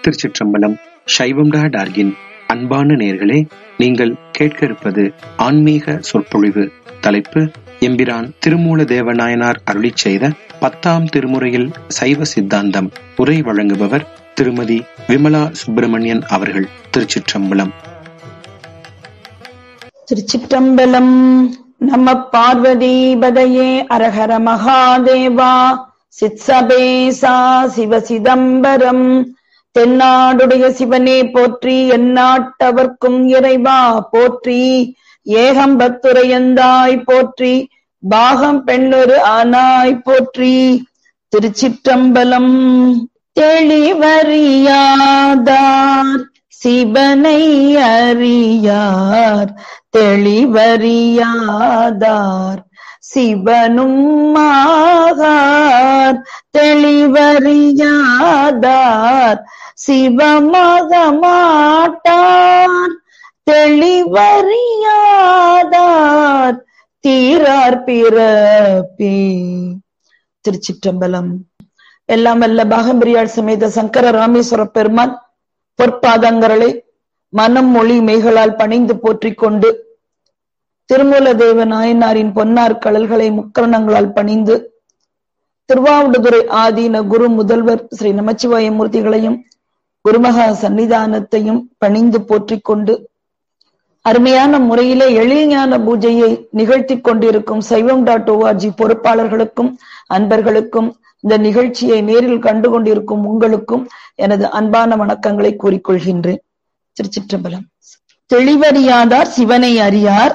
திருச்சிற்றம்பலம் சைவம் டா டார்கின் அன்பான நேர்களே நீங்கள் கேட்க இருப்பது ஆன்மீக சொற்பொழிவு தலைப்பு எம்பிரான் திருமூல தேவநாயனார் அருளிச் செய்த பத்தாம் திருமுறையில் சைவ சித்தாந்தம் உரை வழங்குபவர் திருமதி விமலா சுப்பிரமணியன் அவர்கள் திருச்சிற்றம்பலம் திருச்சிற்றம்பலம் நம பார்வதி பதையே அரஹர மகாதேவா சித்சபேசா சிவ சிதம்பரம் தென்னாடுடைய சிவனே போற்றி எந்நாட்டவர்க்கும் இறைவா போற்றி ஏகம்பத்துரையந்தாய் போற்றி பாகம் பெண்ணொரு ஆனாய் போற்றி திருச்சிற்றம்பலம் தெளிவறியாதார் சிவனை அறியார் தெளிவறியாதார் சிவனும் ஆகார் தெளிவறியாதார் சிவமாக மாட்டார் தெளிவறியாதார் தீரார் பிறப்பே திருச்சிற்றம்பலம் எல்லாம் வல்ல பாகம்பிரியாள் சமேத சங்கர ராமேஸ்வர பெருமான் பொற்பாதங்களை மனம் மொழி மெய்களால் பணிந்து போற்றிக் கொண்டு திருமூல தேவ நாயனாரின் பொன்னார் கடல்களை முக்கரணங்களால் பணிந்து திருவாவடுதுறை ஆதீன குரு முதல்வர் ஸ்ரீ நமச்சிவாய மூர்த்திகளையும் குருமகா சன்னிதானத்தையும் பணிந்து போற்றிக் கொண்டு அருமையான முறையிலே எழில்ஞான பூஜையை நிகழ்த்தி கொண்டிருக்கும் சைவம் டாட் ஓஆர்ஜி பொறுப்பாளர்களுக்கும் அன்பர்களுக்கும் இந்த நிகழ்ச்சியை நேரில் கண்டு கொண்டிருக்கும் உங்களுக்கும் எனது அன்பான வணக்கங்களை கூறிக்கொள்கின்றேன் திருச்சிற்றம்பலம் தெளிவறியாதார் சிவனை அறியார்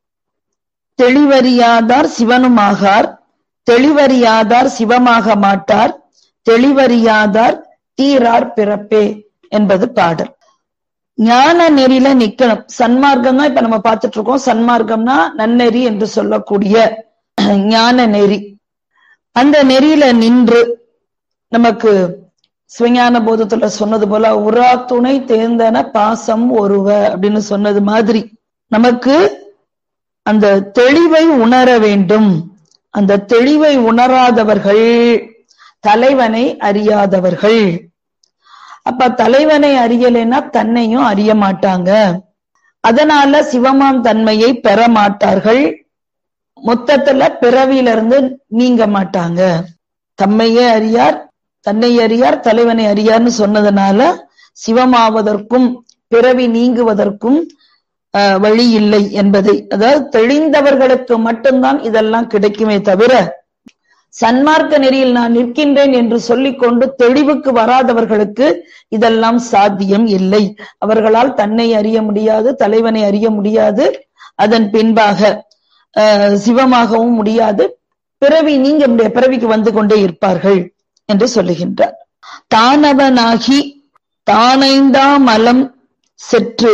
தெளிவறியாதார் சிவனுமாகார் தெளிவறியாதார் சிவமாக மாட்டார் தெளிவறியாதார் தீரார் பிறப்பே என்பது பாடல் ஞான நெறியில நிக்கணும் சன்மார்க்கம் தான் இப்ப நம்ம பார்த்துட்டு இருக்கோம் சன்மார்க்கம்னா நன்னெறி என்று சொல்லக்கூடிய ஞான நெறி அந்த நெறியில நின்று நமக்கு சிவஞான போதத்துல சொன்னது போல உரா துணை தேர்ந்தன பாசம் ஒருவ அப்படின்னு சொன்னது மாதிரி நமக்கு அந்த தெளிவை உணர வேண்டும் அந்த தெளிவை உணராதவர்கள் தலைவனை அறியாதவர்கள் அப்ப தலைவனை அறியலைன்னா தன்னையும் அறிய மாட்டாங்க அதனால சிவமாம் தன்மையை பெற மாட்டார்கள் மொத்தத்துல பிறவியிலிருந்து நீங்க மாட்டாங்க தம்மையே அறியார் தன்னை அறியார் தலைவனை அறியார்னு சொன்னதுனால சிவமாவதற்கும் பிறவி நீங்குவதற்கும் வழி இல்லை என்பதை அதாவது தெளிந்தவர்களுக்கு மட்டும்தான் இதெல்லாம் கிடைக்குமே தவிர சன்மார்க்க நெறியில் நான் நிற்கின்றேன் என்று சொல்லிக்கொண்டு தெளிவுக்கு வராதவர்களுக்கு இதெல்லாம் சாத்தியம் இல்லை அவர்களால் தன்னை அறிய முடியாது தலைவனை அறிய முடியாது அதன் பின்பாக சிவமாகவும் முடியாது பிறவி நீங்க முடிய பிறவிக்கு வந்து கொண்டே இருப்பார்கள் என்று சொல்லுகின்றார் தானவனாகி தானைந்தா மலம் செற்று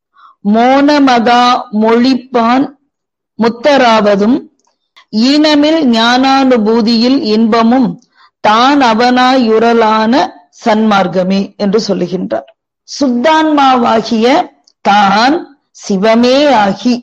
மோனமதா மொழிப்பான் முத்தராவதும் ஈனமில் ஞானானுபூதியில் இன்பமும் தான் அவனாயுரலான சன்மார்க்கமே என்று சொல்லுகின்றார் சுத்தான்மாவாகிய தான் சிவமே ஆகி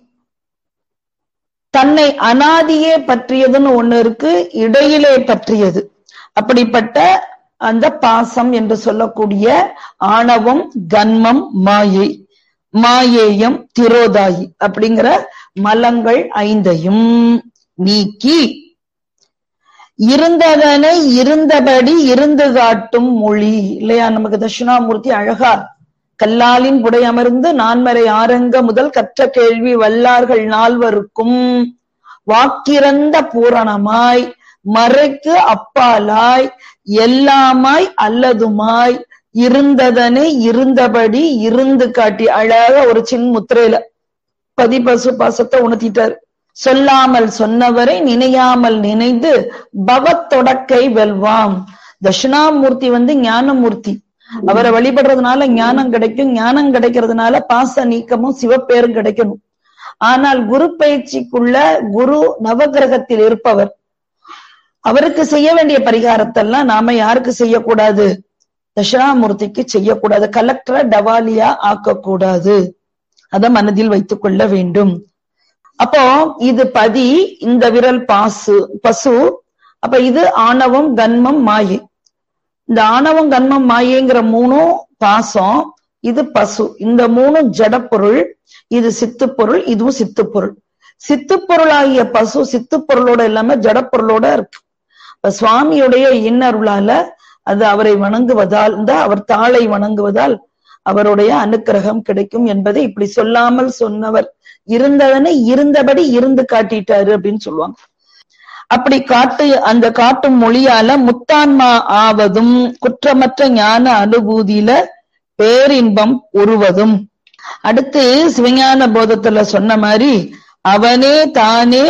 தன்னை அனாதியே பற்றியதுன்னு ஒண்ணு இருக்கு இடையிலே பற்றியது அப்படிப்பட்ட அந்த பாசம் என்று சொல்லக்கூடிய ஆணவம் கன்மம் மாயை மாயேயம் திரோதாயி அப்படிங்கிற மலங்கள் ஐந்தையும் நீக்கி இருந்ததனை இருந்தபடி இருந்து காட்டும் மொழி இல்லையா நமக்கு தட்சிணாமூர்த்தி அழகா கல்லாலின் புடை அமர்ந்து நான்மறை ஆரங்க முதல் கற்ற கேள்வி வல்லார்கள் நால்வருக்கும் வாக்கிறந்த பூரணமாய் மறைக்கு அப்பாலாய் எல்லாமாய் அல்லதுமாய் இருந்ததனை இருந்தபடி இருந்து காட்டி அழக ஒரு சின் முத்திரையில பதிபசு பாசத்தை உணர்த்திட்டார் சொல்லாமல் சொன்னவரை நினையாமல் நினைந்து பவத்தொடக்கை வெல்வாம் தட்சிணாமூர்த்தி வந்து ஞானமூர்த்தி அவரை வழிபடுறதுனால ஞானம் கிடைக்கும் ஞானம் கிடைக்கிறதுனால பாச நீக்கமும் சிவப்பேரும் கிடைக்கணும் ஆனால் குரு பயிற்சிக்குள்ள குரு நவகிரகத்தில் இருப்பவர் அவருக்கு செய்ய வேண்டிய பரிகாரத்தெல்லாம் நாம யாருக்கு செய்யக்கூடாது தட்சிணாமூர்த்திக்கு செய்யக்கூடாது கலெக்டரை டவாலியா ஆக்கக்கூடாது அதை மனதில் வைத்துக் கொள்ள வேண்டும் அப்போ இது பதி இந்த விரல் பாசு பசு அப்ப இது ஆணவம் கன்மம் மாயை இந்த ஆணவம் கண்மம் மாயேங்கிற மூணும் பாசம் இது பசு இந்த மூணும் ஜடப்பொருள் இது சித்துப்பொருள் இதுவும் சித்துப்பொருள் சித்துப்பொருளாகிய பசு சித்துப்பொருளோட இல்லாம ஜடப்பொருளோட இருக்கு இப்ப சுவாமியுடைய இன்னருளால அது அவரை வணங்குவதால் இந்த அவர் தாளை வணங்குவதால் அவருடைய அனுக்கிரகம் கிடைக்கும் என்பதை இப்படி சொல்லாமல் சொன்னவர் இருந்ததனை இருந்தபடி இருந்து காட்டிட்டாரு அப்படின்னு சொல்லுவாங்க அப்படி காட்டு அந்த காட்டும் மொழியால முத்தான்மா ஆவதும் குற்றமற்ற ஞான அனுபூதியில பேரின்பம் உருவதும் அடுத்து சிவஞான போதத்துல சொன்ன மாதிரி அவனே தானே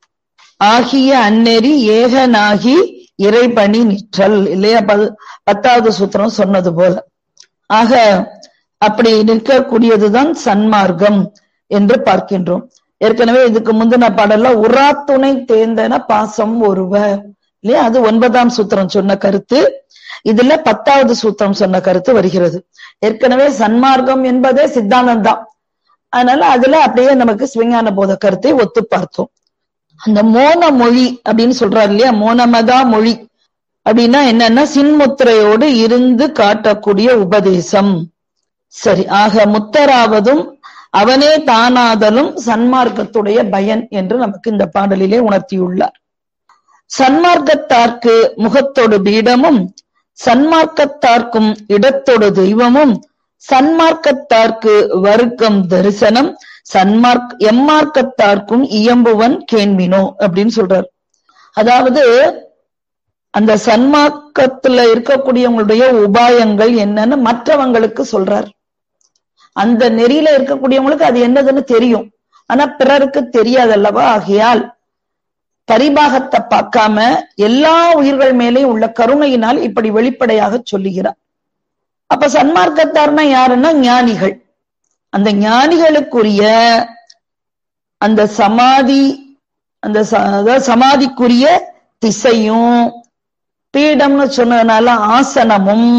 ஆகிய அந்நெறி ஏகனாகி இறைபணி நிற்றல் இல்லையா பத்தாவது சூத்திரம் சொன்னது போல ஆக அப்படி நிற்கக்கூடியதுதான் சன்மார்க்கம் என்று பார்க்கின்றோம் ஏற்கனவே இதுக்கு முந்தின பாடல்ல உராத்துணை தேர்ந்தன பாசம் ஒருவ இல்லையா அது ஒன்பதாம் சூத்திரம் சொன்ன கருத்து இதுல பத்தாவது சூத்திரம் சொன்ன கருத்து வருகிறது ஏற்கனவே சன்மார்க்கம் என்பதே சித்தாந்தம் தான் அதனால அதுல அப்படியே நமக்கு சிவஞான போத கருத்தை ஒத்து பார்த்தோம் அந்த மோன மொழி அப்படின்னு சொல்றாரு இல்லையா மோனமதா மொழி அப்படின்னா என்னன்னா சின்முத்திரையோடு இருந்து காட்டக்கூடிய உபதேசம் சரி ஆக முத்தராவதும் அவனே தானாதலும் சன்மார்க்கத்துடைய பயன் என்று நமக்கு இந்த பாடலிலே உணர்த்தியுள்ளார் சன்மார்க்கத்தார்க்கு முகத்தோடு பீடமும் சன்மார்க்கத்தார்க்கும் இடத்தோடு தெய்வமும் சன்மார்க்கத்தார்க்கு வருக்கம் தரிசனம் சன்மார்க் எம்மார்க்கத்தார்க்கும் இயம்புவன் கேண்மினோ அப்படின்னு சொல்றார் அதாவது அந்த சன்மார்க்கத்துல இருக்கக்கூடியவங்களுடைய உபாயங்கள் என்னன்னு மற்றவங்களுக்கு சொல்றார் அந்த நெறியில இருக்கக்கூடியவங்களுக்கு அது என்னதுன்னு தெரியும் ஆனா பிறருக்கு தெரியாதல்லவா ஆகையால் பரிபாகத்தை பார்க்காம எல்லா உயிர்கள் மேலே உள்ள கருணையினால் இப்படி வெளிப்படையாக சொல்லுகிறார் அப்ப சன்மார்க்கத்தார்னா யாருன்னா ஞானிகள் அந்த ஞானிகளுக்குரிய அந்த சமாதி அந்த சமாதிக்குரிய திசையும் பீடம்னு சொன்னதுனால ஆசனமும்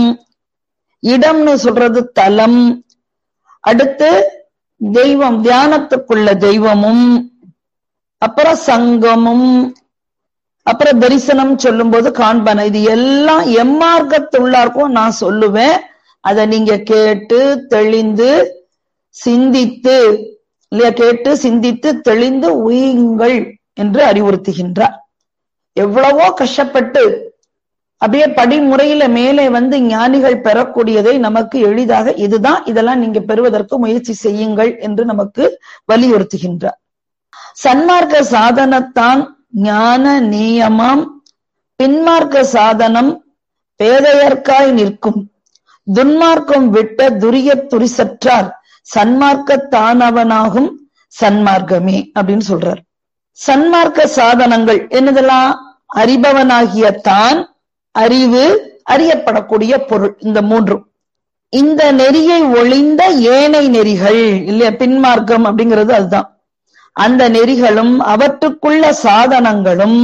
இடம்னு சொல்றது தலம் அடுத்து தெய்வம் தியானத்துக்குள்ள தெய்வமும் அப்புறம் சங்கமும் அப்புறம் தரிசனம் சொல்லும் போது காண்பன இது எல்லாம் எம்மார்க்கத்துள்ளாருக்கும் நான் சொல்லுவேன் அதை நீங்க கேட்டு தெளிந்து சிந்தித்து இல்லையா கேட்டு சிந்தித்து தெளிந்து உயுங்கள் என்று அறிவுறுத்துகின்றார் எவ்வளவோ கஷ்டப்பட்டு அப்படியே படிமுறையில மேலே வந்து ஞானிகள் பெறக்கூடியதை நமக்கு எளிதாக இதுதான் இதெல்லாம் நீங்க பெறுவதற்கு முயற்சி செய்யுங்கள் என்று நமக்கு வலியுறுத்துகின்றார் சன்மார்க்க சாதனத்தான் ஞான நியமம் பின்மார்க்க சாதனம் பேதையர்க்காய் நிற்கும் துன்மார்க்கம் விட்ட துரிய துரிசற்றார் சன்மார்க்கத்தானவனாகும் சன்மார்க்கமே அப்படின்னு சொல்றார் சன்மார்க்க சாதனங்கள் என்னதெல்லாம் அறிபவனாகிய தான் அறிவு அறியப்படக்கூடிய பொருள் இந்த மூன்றும் இந்த நெறியை ஒளிந்த ஏனை நெறிகள் இல்லையா பின்மார்க்கம் அப்படிங்கிறது அதுதான் அந்த நெறிகளும் அவற்றுக்குள்ள சாதனங்களும்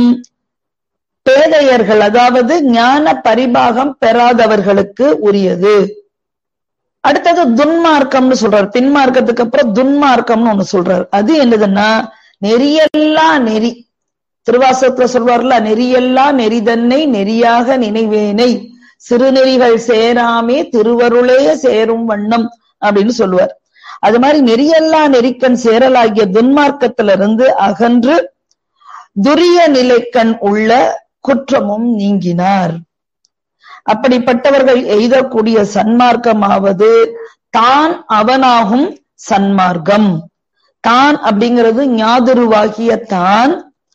பேதையர்கள் அதாவது ஞான பரிபாகம் பெறாதவர்களுக்கு உரியது அடுத்தது துன்மார்க்கம்னு சொல்றாரு பின்மார்க்கத்துக்கு அப்புறம் துன்மார்க்கம்னு ஒண்ணு சொல்றாரு அது என்னதுன்னா நெறியெல்லாம் நெறி திருவாசகத்துல சொல்வார்ல நெறியெல்லாம் நெறிதன்னை நெறியாக நினைவேனை சிறுநெறிகள் சேராமே திருவருளே சேரும் வண்ணம் அப்படின்னு சொல்லுவார் அது மாதிரி நெறியல்லா நெறிக்கண் சேரலாகிய துன்மார்க்கத்திலிருந்து அகன்று துரிய நிலைக்கண் உள்ள குற்றமும் நீங்கினார் அப்படிப்பட்டவர்கள் எய்தக்கூடிய சன்மார்க்கமாவது தான் அவனாகும் சன்மார்க்கம் தான் அப்படிங்கிறது ஞாதுருவாகிய தான்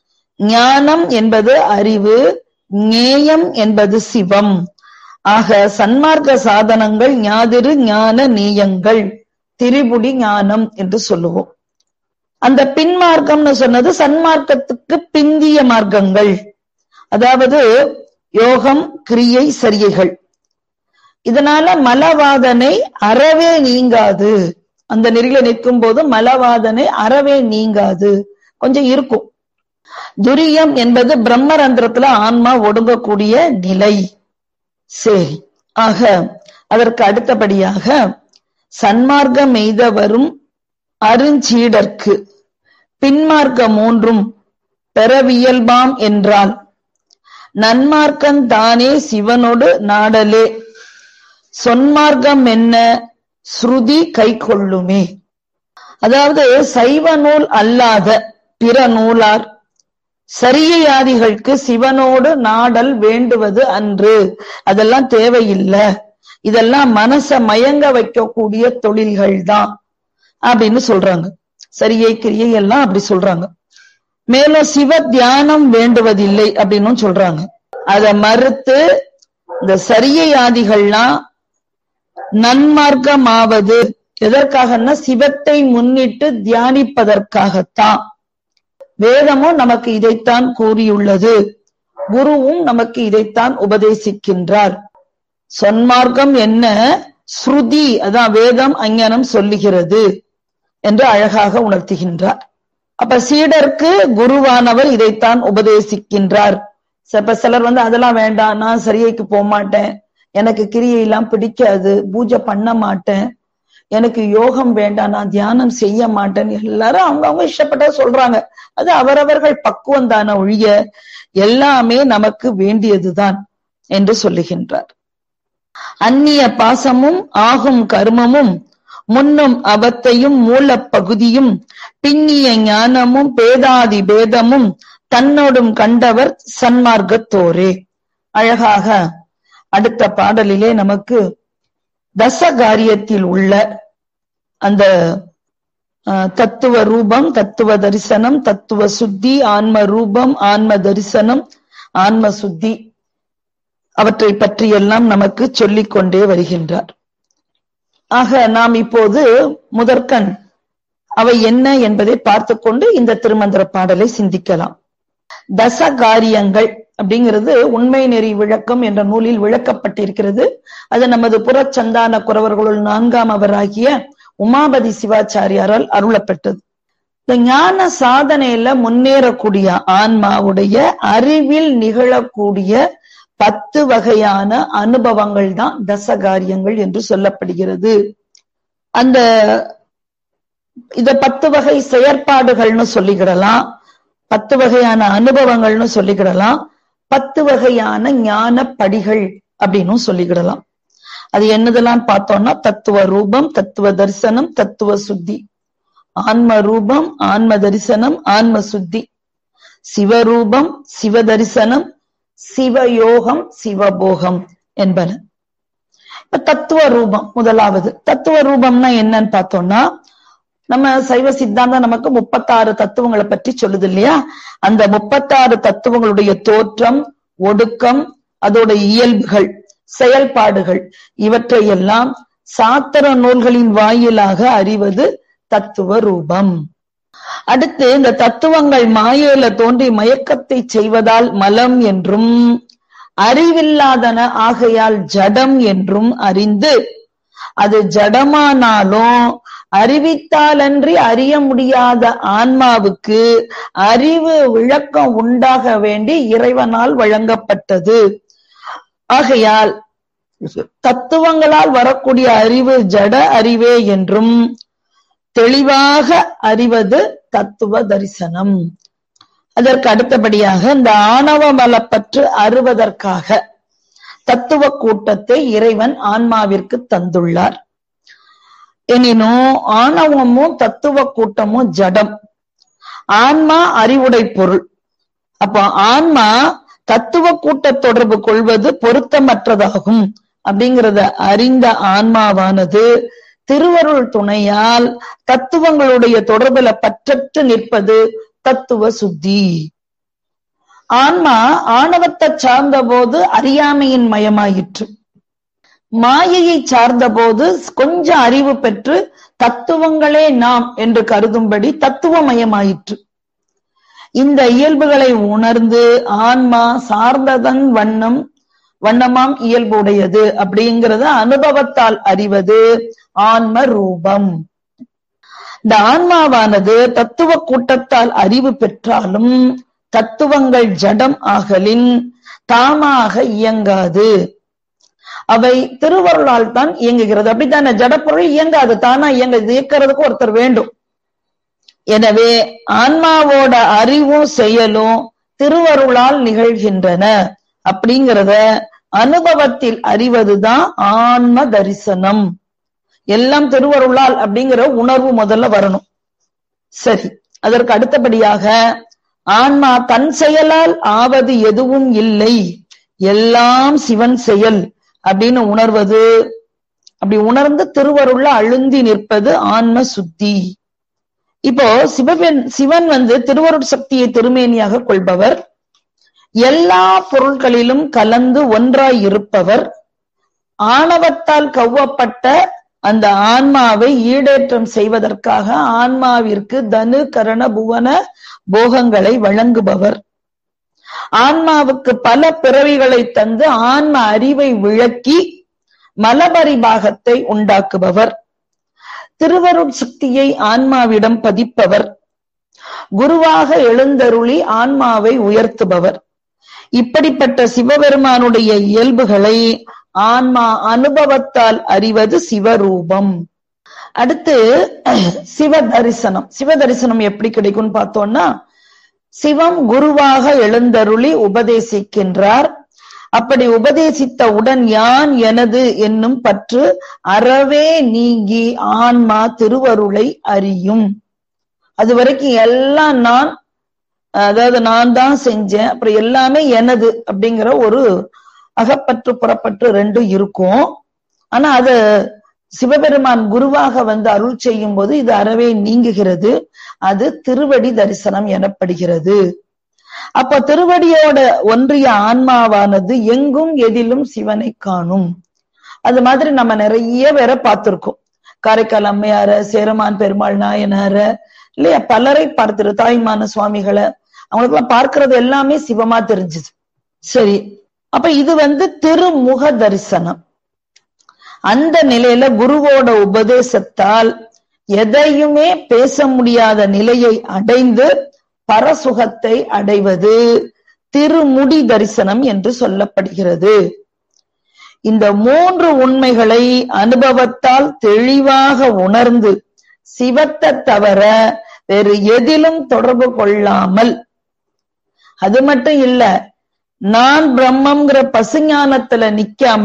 ஞானம் என்பது அறிவு ஞேயம் என்பது சிவம் ஆக சன்மார்க்க சாதனங்கள் ஞாதிரு ஞான நீயங்கள் திரிபுடி ஞானம் என்று சொல்லுவோம் அந்த பின்மார்க்கம்னு சொன்னது சன்மார்க்கத்துக்கு பிந்திய மார்க்கங்கள் அதாவது யோகம் கிரியை சரியைகள் இதனால மலவாதனை அறவே நீங்காது அந்த நெறியில நிற்கும் போது மலவாதனை அறவே நீங்காது கொஞ்சம் இருக்கும் துரியம் என்பது பிரம்மரந்திரத்துல ஆன்மா ஒடுங்கக்கூடிய நிலை சரி ஆக அதற்கு அடுத்தபடியாக சன்மார்க்கம் எய்த வரும் அருஞ்சீடர்க்கு பின்மார்க்க மூன்றும் பெறவியல்பாம் என்றால் நன்மார்க்கம் தானே சிவனோடு நாடலே சொன்மார்க்கம் என்ன ஸ்ருதி கை கொள்ளுமே அதாவது சைவ நூல் அல்லாத பிற நூலார் சரியையாதிகளுக்கு சிவனோடு நாடல் வேண்டுவது அன்று அதெல்லாம் தேவையில்லை இதெல்லாம் மனச மயங்க வைக்கக்கூடிய தொழில்கள் தான் அப்படின்னு சொல்றாங்க சரியை கிரியை எல்லாம் அப்படி சொல்றாங்க மேலும் சிவ தியானம் வேண்டுவதில்லை அப்படின்னு சொல்றாங்க அதை மறுத்து இந்த சரியையாதிகள்லாம் நன்மார்க்கமாவது எதற்காகன்னா சிவத்தை முன்னிட்டு தியானிப்பதற்காகத்தான் வேதமும் நமக்கு இதைத்தான் கூறியுள்ளது குருவும் நமக்கு இதைத்தான் உபதேசிக்கின்றார் சொன்மார்க்கம் என்ன ஸ்ருதி அதான் வேதம் அஞ்ஞானம் சொல்லுகிறது என்று அழகாக உணர்த்துகின்றார் அப்ப சீடருக்கு குருவானவர் இதைத்தான் உபதேசிக்கின்றார் இப்ப சிலர் வந்து அதெல்லாம் வேண்டாம் நான் சரியைக்கு போக மாட்டேன் எனக்கு கிரியையெல்லாம் பிடிக்காது பூஜை பண்ண மாட்டேன் எனக்கு யோகம் வேண்டாம் நான் தியானம் செய்ய மாட்டேன் எல்லாரும் அவங்க அவங்க இஷ்டப்பட்ட சொல்றாங்க அது அவரவர்கள் பக்குவம் தான ஒழிய எல்லாமே நமக்கு வேண்டியதுதான் என்று சொல்லுகின்றார் அந்நிய பாசமும் ஆகும் கர்மமும் முன்னும் அவத்தையும் மூலப் பகுதியும் பின்னிய ஞானமும் பேதாதி பேதமும் தன்னோடும் கண்டவர் சன்மார்க்கத்தோரே அழகாக அடுத்த பாடலிலே நமக்கு தசகாரியத்தில் உள்ள அந்த தத்துவ ரூபம் தத்துவ தரிசனம் தத்துவ சுத்தி ஆன்ம ரூபம் ஆன்ம தரிசனம் ஆன்ம சுத்தி அவற்றை பற்றியெல்லாம் நமக்கு சொல்லிக் கொண்டே வருகின்றார் ஆக நாம் இப்போது முதற்கண் அவை என்ன என்பதை பார்த்து கொண்டு இந்த திருமந்திர பாடலை சிந்திக்கலாம் தச காரியங்கள் அப்படிங்கிறது உண்மை நெறி விளக்கம் என்ற நூலில் விளக்கப்பட்டிருக்கிறது அது நமது புறச்சந்தான குறவர்களுள் நான்காம் அவராகிய உமாபதி சிவாச்சாரியாரால் அருளப்பட்டது இந்த ஞான சாதனையில முன்னேறக்கூடிய ஆன்மாவுடைய அறிவில் நிகழக்கூடிய பத்து வகையான அனுபவங்கள் தான் தசகாரியங்கள் என்று சொல்லப்படுகிறது அந்த இத பத்து வகை செயற்பாடுகள்னு சொல்லிக்கிடலாம் பத்து வகையான அனுபவங்கள்னு சொல்லிக்கிடலாம் பத்து வகையான ஞான படிகள் அப்படின்னு சொல்லிக்கிடலாம் அது என்னதெல்லாம் பார்த்தோம்னா தத்துவ ரூபம் தத்துவ தரிசனம் தத்துவ சுத்தி ஆன்ம ரூபம் ஆன்ம தரிசனம் ஆன்ம சுத்தி சிவரூபம் சிவ தரிசனம் சிவயோகம் சிவபோகம் என்பன இப்ப தத்துவ ரூபம் முதலாவது தத்துவ ரூபம்னா என்னன்னு பார்த்தோம்னா நம்ம சைவ சித்தாந்தம் நமக்கு முப்பத்தாறு தத்துவங்களை பற்றி சொல்லுது இல்லையா அந்த முப்பத்தாறு தத்துவங்களுடைய தோற்றம் ஒடுக்கம் அதோட இயல்புகள் செயல்பாடுகள் இவற்றையெல்லாம் சாத்திர நூல்களின் வாயிலாக அறிவது தத்துவ ரூபம் அடுத்து இந்த தத்துவங்கள் மாயையில தோன்றி மயக்கத்தை செய்வதால் மலம் என்றும் அறிவில்லாதன ஆகையால் ஜடம் என்றும் அறிந்து அது ஜடமானாலும் அறிவித்தாலன்றி அறிய முடியாத ஆன்மாவுக்கு அறிவு விளக்கம் உண்டாக வேண்டி இறைவனால் வழங்கப்பட்டது ஆகையால் தத்துவங்களால் வரக்கூடிய அறிவு ஜட அறிவே என்றும் தெளிவாக அறிவது தத்துவ தரிசனம் அதற்கு அடுத்தபடியாக இந்த ஆணவ மலப்பற்று அறுவதற்காக தத்துவ கூட்டத்தை இறைவன் ஆன்மாவிற்கு தந்துள்ளார் எனினும் ஆணவமும் தத்துவ கூட்டமும் ஜடம் ஆன்மா அறிவுடை பொருள் அப்போ ஆன்மா தத்துவ கூட்ட தொடர்பு கொள்வது பொருத்தமற்றதாகும் அப்படிங்கிறத அறிந்த ஆன்மாவானது திருவருள் துணையால் தத்துவங்களுடைய தொடர்புல பற்றற்று நிற்பது தத்துவ சுத்தி ஆன்மா ஆணவத்தை சார்ந்த போது அறியாமையின் மயமாயிற்று மாயையை சார்ந்த போது கொஞ்சம் அறிவு பெற்று தத்துவங்களே நாம் என்று கருதும்படி தத்துவமயமாயிற்று இந்த இயல்புகளை உணர்ந்து ஆன்மா சார்ந்ததன் வண்ணம் வண்ணமாம் இயல்பு உடையது அப்படிங்கிறத அனுபவத்தால் அறிவது ஆன்ம ரூபம் இந்த ஆன்மாவானது தத்துவ கூட்டத்தால் அறிவு பெற்றாலும் தத்துவங்கள் ஜடம் ஆகலின் தாமாக இயங்காது அவை திருவருளால் தான் இயங்குகிறது அப்படித்தானே ஜடப்பொருள் இயங்காது தானா இயங்க இயக்கிறதுக்கு ஒருத்தர் வேண்டும் எனவே ஆன்மாவோட அறிவும் செயலும் திருவருளால் நிகழ்கின்றன அப்படிங்கிறத அனுபவத்தில் அறிவதுதான் ஆன்ம தரிசனம் எல்லாம் திருவருளால் அப்படிங்கிற உணர்வு முதல்ல வரணும் சரி அதற்கு அடுத்தபடியாக ஆன்மா தன் செயலால் ஆவது எதுவும் இல்லை எல்லாம் சிவன் செயல் அப்படின்னு உணர்வது அப்படி உணர்ந்து திருவருள்ல அழுந்தி நிற்பது ஆன்ம சுத்தி இப்போ சிவன் சிவன் வந்து திருவருட் சக்தியை திருமேனியாக கொள்பவர் எல்லா பொருட்களிலும் கலந்து ஒன்றாய் இருப்பவர் ஆணவத்தால் கவ்வப்பட்ட அந்த ஆன்மாவை ஈடேற்றம் செய்வதற்காக ஆன்மாவிற்கு தனு கரண புவன போகங்களை வழங்குபவர் ஆன்மாவுக்கு பல பிறவிகளை தந்து ஆன்ம அறிவை விளக்கி மலபரிபாகத்தை உண்டாக்குபவர் திருவருட் சக்தியை ஆன்மாவிடம் பதிப்பவர் குருவாக எழுந்தருளி ஆன்மாவை உயர்த்துபவர் இப்படிப்பட்ட சிவபெருமானுடைய இயல்புகளை ஆன்மா அனுபவத்தால் அறிவது சிவரூபம் அடுத்து சிவ தரிசனம் சிவ தரிசனம் எப்படி கிடைக்கும்னு பார்த்தோம்னா சிவம் குருவாக எழுந்தருளி உபதேசிக்கின்றார் அப்படி உபதேசித்தவுடன் யான் எனது என்னும் பற்று அறவே நீங்கி ஆன்மா திருவருளை அறியும் அது வரைக்கும் எல்லாம் நான் அதாவது நான் தான் செஞ்சேன் அப்புறம் எல்லாமே எனது அப்படிங்கிற ஒரு அகப்பற்று புறப்பற்று ரெண்டும் இருக்கும் ஆனா அது சிவபெருமான் குருவாக வந்து அருள் செய்யும் போது இது அறவே நீங்குகிறது அது திருவடி தரிசனம் எனப்படுகிறது அப்ப திருவடியோட ஒன்றிய ஆன்மாவானது எங்கும் எதிலும் சிவனை காணும் அது மாதிரி நம்ம நிறைய பேரை பார்த்திருக்கோம் காரைக்கால் அம்மையார சேரமான் பெருமாள் நாயனார இல்லையா பலரை பார்த்திரு தாய்மான சுவாமிகளை அவங்களுக்கு எல்லாம் பார்க்கறது எல்லாமே சிவமா தெரிஞ்சுது சரி அப்ப இது வந்து திருமுக தரிசனம் அந்த நிலையில குருவோட உபதேசத்தால் எதையுமே பேச முடியாத நிலையை அடைந்து பரசுகத்தை அடைவது திருமுடி தரிசனம் என்று சொல்லப்படுகிறது இந்த மூன்று உண்மைகளை அனுபவத்தால் தெளிவாக உணர்ந்து சிவத்தை தவிர வேறு எதிலும் தொடர்பு கொள்ளாமல் அது மட்டும் இல்ல நான் பிரம்மங்கிற பசுஞானத்துல நிக்காம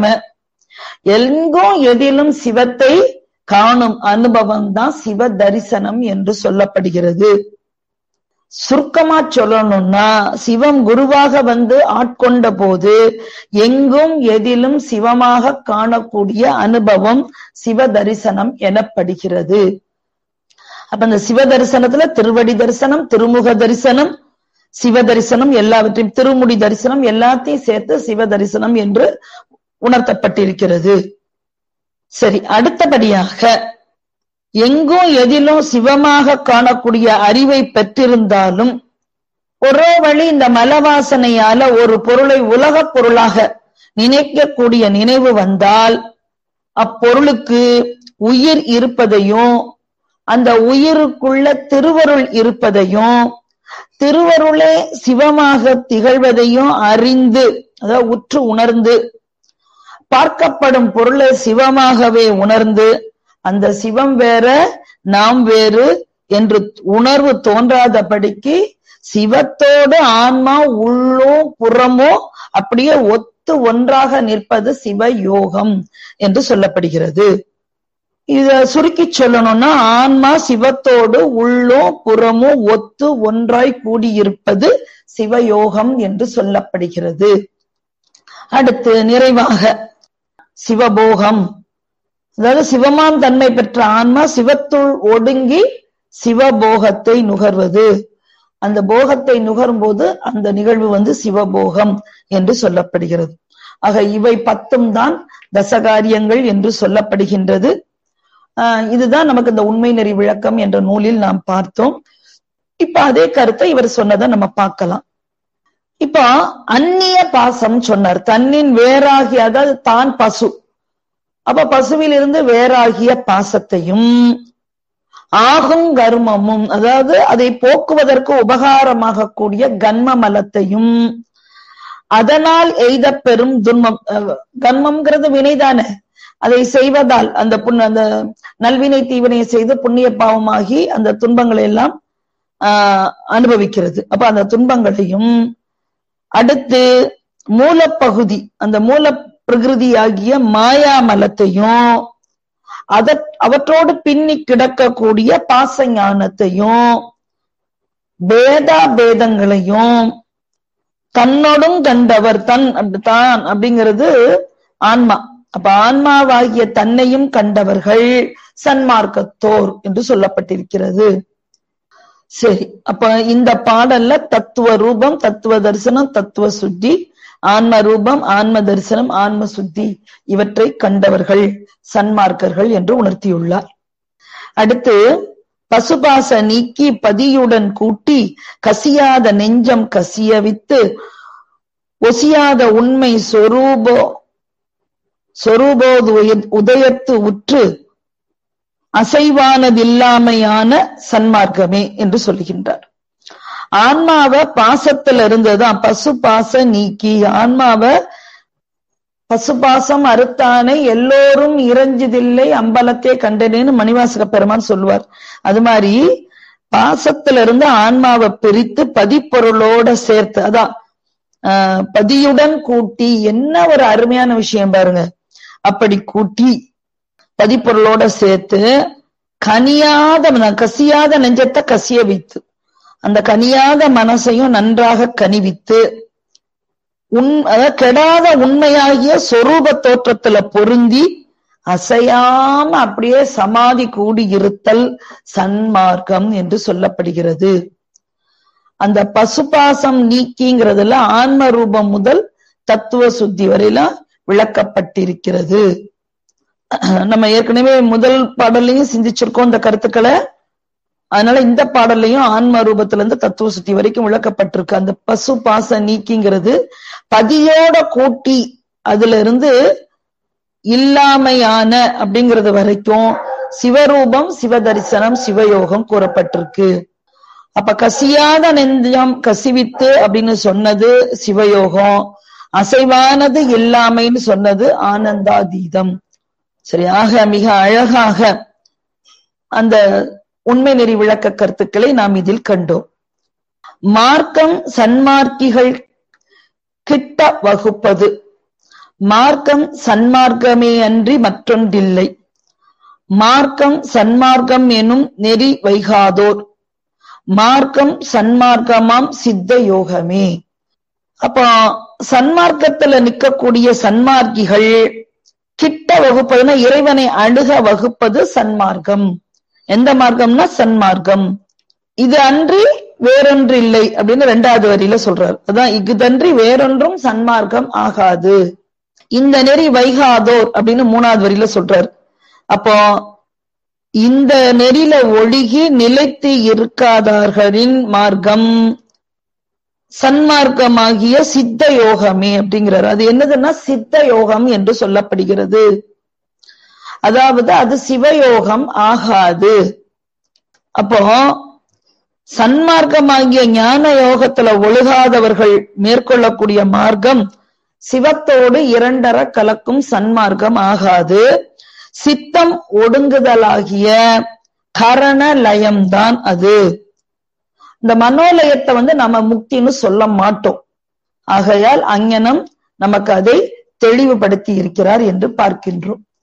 எங்கும் எதிலும் சிவத்தை காணும் அனுபவம் தான் சிவ தரிசனம் என்று சொல்லப்படுகிறது சுருக்கமா சொல்லணும்னா சிவம் குருவாக வந்து ஆட்கொண்ட போது எங்கும் எதிலும் சிவமாக காணக்கூடிய அனுபவம் சிவ தரிசனம் எனப்படுகிறது அப்ப இந்த சிவ தரிசனத்துல திருவடி தரிசனம் திருமுக தரிசனம் சிவ தரிசனம் எல்லாவற்றையும் திருமுடி தரிசனம் எல்லாத்தையும் சேர்த்து சிவ தரிசனம் என்று உணர்த்தப்பட்டிருக்கிறது சரி அடுத்தபடியாக எங்கும் எதிலும் சிவமாக காணக்கூடிய அறிவை பெற்றிருந்தாலும் ஒரு வழி இந்த மலவாசனையால ஒரு பொருளை உலக பொருளாக நினைக்கக்கூடிய நினைவு வந்தால் அப்பொருளுக்கு உயிர் இருப்பதையும் அந்த உயிருக்குள்ள திருவருள் இருப்பதையும் திருவருளே சிவமாக திகழ்வதையும் அறிந்து அதாவது உற்று உணர்ந்து பார்க்கப்படும் பொருளை சிவமாகவே உணர்ந்து அந்த சிவம் வேற நாம் வேறு என்று உணர்வு தோன்றாதபடிக்கு சிவத்தோடு ஆன்மா உள்ளோ புறமோ அப்படியே ஒத்து ஒன்றாக நிற்பது சிவ யோகம் என்று சொல்லப்படுகிறது இத சுருக்கி சொல்லணும்னா ஆன்மா சிவத்தோடு உள்ளோ புறமோ ஒத்து ஒன்றாய் கூடியிருப்பது சிவயோகம் என்று சொல்லப்படுகிறது அடுத்து நிறைவாக சிவபோகம் அதாவது சிவமான் தன்மை பெற்ற ஆன்மா சிவத்துள் ஒடுங்கி சிவபோகத்தை நுகர்வது அந்த போகத்தை நுகரும் போது அந்த நிகழ்வு வந்து சிவபோகம் என்று சொல்லப்படுகிறது ஆக இவை பத்தும் தான் தசகாரியங்கள் என்று சொல்லப்படுகின்றது ஆஹ் இதுதான் நமக்கு இந்த உண்மை நெறி விளக்கம் என்ற நூலில் நாம் பார்த்தோம் இப்ப அதே கருத்தை இவர் சொன்னதை நம்ம பார்க்கலாம் இப்போ அந்நிய பாசம் சொன்னார் தன்னின் வேறாகிய அதாவது தான் பசு அப்ப பசுவிலிருந்து வேறாகிய பாசத்தையும் ஆகும் கர்மமும் அதாவது அதை போக்குவதற்கு உபகாரமாக கூடிய கன்ம மலத்தையும் அதனால் எய்த பெறும் துன்பம் கன்மம்ங்கிறது வினைதானே அதை செய்வதால் அந்த புண் அந்த நல்வினை தீவினையை செய்து புண்ணிய பாவமாகி அந்த துன்பங்களை எல்லாம் ஆஹ் அனுபவிக்கிறது அப்ப அந்த துன்பங்களையும் அடுத்து மூலப்பகுதி அந்த மூல பிரகிருதியாகிய மாயாமலத்தையும் அத அவற்றோடு பின்னி கிடக்கக்கூடிய பாச ஞானத்தையும் பேதா பேதங்களையும் தன்னோடும் கண்டவர் தன் தான் அப்படிங்கிறது ஆன்மா அப்ப ஆன்மாவாகிய தன்னையும் கண்டவர்கள் சன்மார்க்கத்தோர் என்று சொல்லப்பட்டிருக்கிறது சரி அப்ப இந்த பாடல்ல தத்துவ ரூபம் தத்துவ தரிசனம் தத்துவ சுத்தி ஆன்ம ரூபம் ஆன்ம தரிசனம் ஆன்ம சுத்தி இவற்றை கண்டவர்கள் சன்மார்க்கர்கள் என்று உணர்த்தியுள்ளார் அடுத்து பசுபாச நீக்கி பதியுடன் கூட்டி கசியாத நெஞ்சம் கசியவித்து ஒசியாத உண்மை சொரூபோ சொரூபோது உதயத்து உற்று அசைவானதில்லாமையான சன்மார்க்கமே என்று சொல்லுகின்றார் ஆன்மாவை பாசத்துல இருந்துதான் பசு பாச நீக்கி ஆன்மாவை பசுபாசம் அறுத்தானை எல்லோரும் இறைஞ்சதில்லை அம்பலத்தே கண்டனேன்னு மணிவாசக பெருமான் சொல்லுவார் அது மாதிரி பாசத்துல இருந்து ஆன்மாவை பிரித்து பதிப்பொருளோட சேர்த்து அதான் ஆஹ் பதியுடன் கூட்டி என்ன ஒரு அருமையான விஷயம் பாருங்க அப்படி கூட்டி பதிப்பொருளோட சேர்த்து கனியாத கசியாத நெஞ்சத்தை கசிய வைத்து அந்த கனியாத மனசையும் நன்றாக கனிவித்து உன் அதாவது கெடாத உண்மையாகிய சொரூப தோற்றத்துல பொருந்தி அசையாம அப்படியே சமாதி கூடி இருத்தல் சன்மார்க்கம் என்று சொல்லப்படுகிறது அந்த பசுபாசம் நீக்கிங்கிறதுல ஆன்ம ரூபம் முதல் தத்துவ சுத்தி வரையிலாம் விளக்கப்பட்டிருக்கிறது நம்ம ஏற்கனவே முதல் பாடல்லையும் சிந்திச்சிருக்கோம் இந்த கருத்துக்களை அதனால இந்த பாடல்லையும் ஆன்ம ரூபத்துல இருந்து தத்துவ சுத்தி வரைக்கும் விளக்கப்பட்டிருக்கு அந்த பசு பாச நீக்கிங்கிறது பதியோட கூட்டி அதுல இருந்து இல்லாமையான அப்படிங்கிறது வரைக்கும் சிவரூபம் சிவதரிசனம் சிவயோகம் கூறப்பட்டிருக்கு அப்ப கசியாத நெஞ்சம் கசிவித்து அப்படின்னு சொன்னது சிவயோகம் அசைவானது இல்லாமைன்னு சொன்னது ஆனந்தாதீதம் சரியாக மிக அழகாக அந்த உண்மை நெறி விளக்க கருத்துக்களை நாம் இதில் கண்டோம் மார்க்கம் சன்மார்க்கிகள் கிட்ட வகுப்பது மார்க்கம் சன்மார்க்கமே அன்றி மற்றொன்றில்லை மார்க்கம் சன்மார்க்கம் எனும் நெறி வைகாதோர் மார்க்கம் சன்மார்க்கமாம் சித்த யோகமே அப்போ சன்மார்க்கத்துல நிக்கக்கூடிய சன்மார்க்கிகள் கிட்ட வகுப்பதுன்னா இறைவனை அணுக வகுப்பது சன்மார்க்கம் எந்த மார்க்கம்னா சன்மார்க்கம் இது அன்றி வேறொன்று இல்லை அப்படின்னு ரெண்டாவது வரியில சொல்றாரு அதான் இஃதன்றி வேறொன்றும் சன்மார்க்கம் ஆகாது இந்த நெறி வைகாதோர் அப்படின்னு மூணாவது வரியில சொல்றாரு அப்போ இந்த நெறில ஒழுகி நிலைத்து இருக்காதார்களின் மார்க்கம் சன்மார்க்கமாகிய சித்த யோகமே அப்படிங்கிறார் அது என்னதுன்னா சித்த யோகம் என்று சொல்லப்படுகிறது அதாவது அது சிவயோகம் ஆகாது அப்போ சன்மார்க்கமாகிய ஞான யோகத்துல ஒழுகாதவர்கள் மேற்கொள்ளக்கூடிய மார்க்கம் சிவத்தோடு இரண்டர கலக்கும் சன்மார்க்கம் ஆகாது சித்தம் ஒடுங்குதலாகிய கரண லயம்தான் அது இந்த மனோலயத்தை வந்து நம்ம முக்தின்னு சொல்ல மாட்டோம் ஆகையால் அங்ஞனம் நமக்கு அதை தெளிவுபடுத்தி இருக்கிறார் என்று பார்க்கின்றோம்